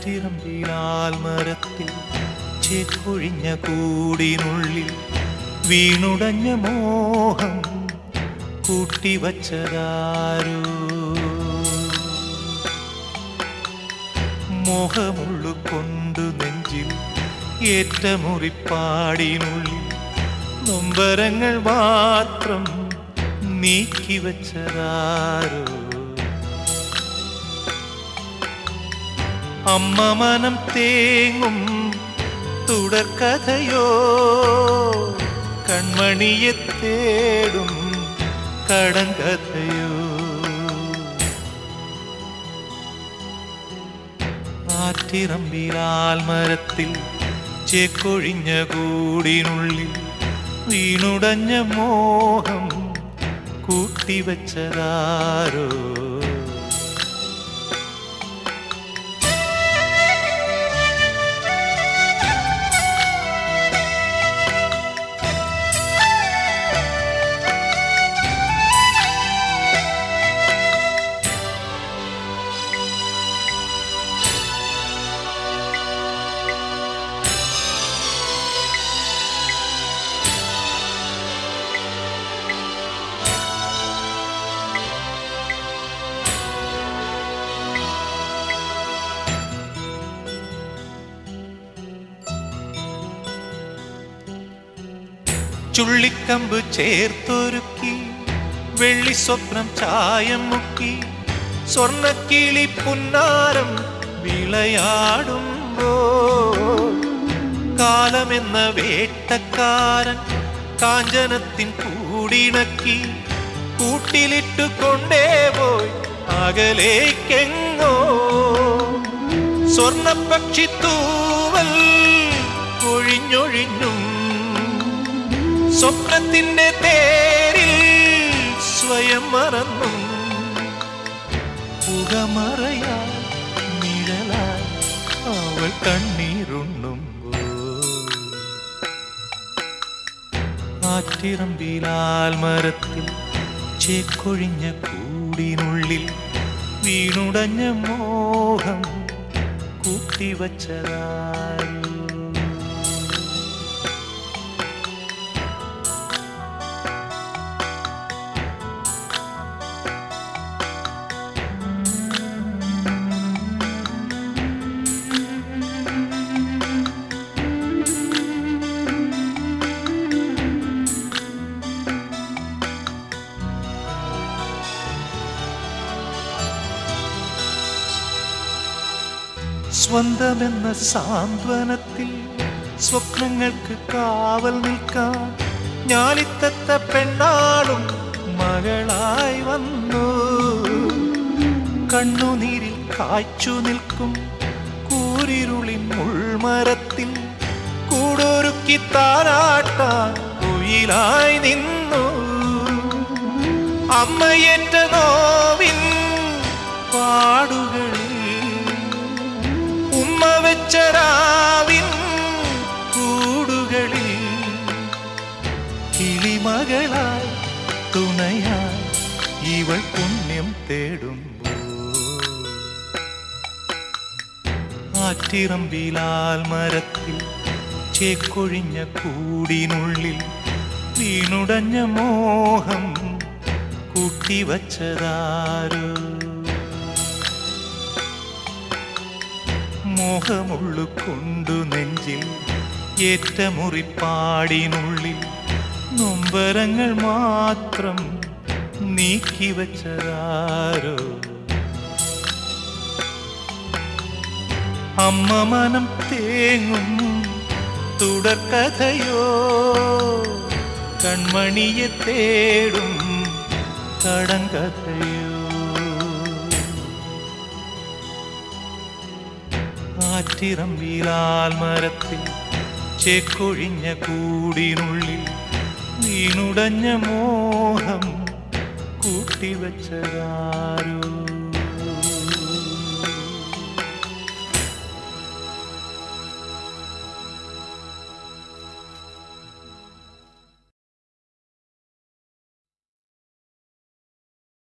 ആറ്റിറമ്പിലാൽ മരത്തിൽ ചേക്കൊഴിഞ്ഞ കൂടിനുള്ളിൽ വീണുടഞ്ഞ മോഹം കൂട്ടിവച്ചതാരോ മോഹമുള്ളു കൊണ്ടു നെഞ്ചിൽ ഏറ്റമുറിപ്പാടിനുള്ളിൽ നൊമ്പരങ്ങൾ മാത്രം നീക്കിവച്ചതാരോ അമ്മ മനം തേങ്ങും തുടർക്കഥയോ കൺമണിയെ തേടും കടങ്കഥയോ ആറ്റിറമ്പിലാൽ മരത്തിൽ ചേക്കൊഴിഞ്ഞ കൂടിനുള്ളിൽ വീണുടഞ്ഞ മോഹം കൂട്ടിവച്ചതാരോ ചുള്ളിക്കമ്പ് ചേർത്തൊരുക്കി വെള്ളി സ്വപ്നം ചായം മുക്കി സ്വർണക്കിളി പുന്നാരം വിളയാടുമ്പോ കാലമെന്ന വേട്ടക്കാരൻ കാഞ്ചനത്തിൻ കൂടിണക്കി കൂട്ടിലിട്ടു കൊണ്ടേ പോയി അകലേക്കെങ്ങോ സ്വർണപ്പക്ഷി തൂവൽ കൊഴിഞ്ഞൊഴിഞ്ഞും സ്വപ്നത്തിന്റെ തേരിൽ സ്വയം മറന്നും പുകമറയാ നിഴലായി അവൾ കണ്ണീരുണ്ണുമ്പോ ആറ്റിറമ്പിലാൽ മരത്തിൽ ചേക്കൊഴിഞ്ഞ കൂടിനുള്ളിൽ വീണുടഞ്ഞ മോഹം കൂട്ടിവച്ചതായോ സ്വന്തമെന്ന സാന്ത്വനത്തിൽ സ്വപ്നങ്ങൾക്ക് കാവൽ നിൽക്കാൻ ഞാലിത്തത്ത പെണ്ണാളും മകളായി വന്നു കണ്ണുനീരിൽ കായ്ച്ചു നിൽക്കും കൂരിരുളിൻ മുൾമരത്തിൽ കൂടൊരുക്കി താരാട്ടാൻ കുയിലായി നിന്നു അമ്മയേറ്റ നോവിൻ പാടുകളിൽ ഉമ്മ വെച്ച രാവിൻ കൂടുകളിൽ കിളിമകളായി തുണയായി ഇവൾ പുണ്യം തേടുമ്പോൾ ആറ്റിറമ്പിലാൽ മരത്തിൽ ചേക്കൊഴിഞ്ഞ കൂടിനുള്ളിൽ വീണുടഞ്ഞ മോഹം കൂട്ടിവച്ചതാരോ മോഹമുള്ളു കൊണ്ടു നെഞ്ചിൽ ഏറ്റമുറിപ്പാടിനുള്ളിൽ നൊമ്പരങ്ങൾ മാത്രം നീക്കിവച്ചതാരോ അമ്മ മനം തേങ്ങും തുടർക്കഥയോ കൺമണിയെ തേടും കടങ്കഥയോ ആറ്റിറമ്പിലാൽ മരത്തിൽ ചേക്കൊഴിഞ്ഞ കൂടിനുള്ളിൽ വീണുടഞ്ഞ മോഹം കൂട്ടിവച്ചതാരോ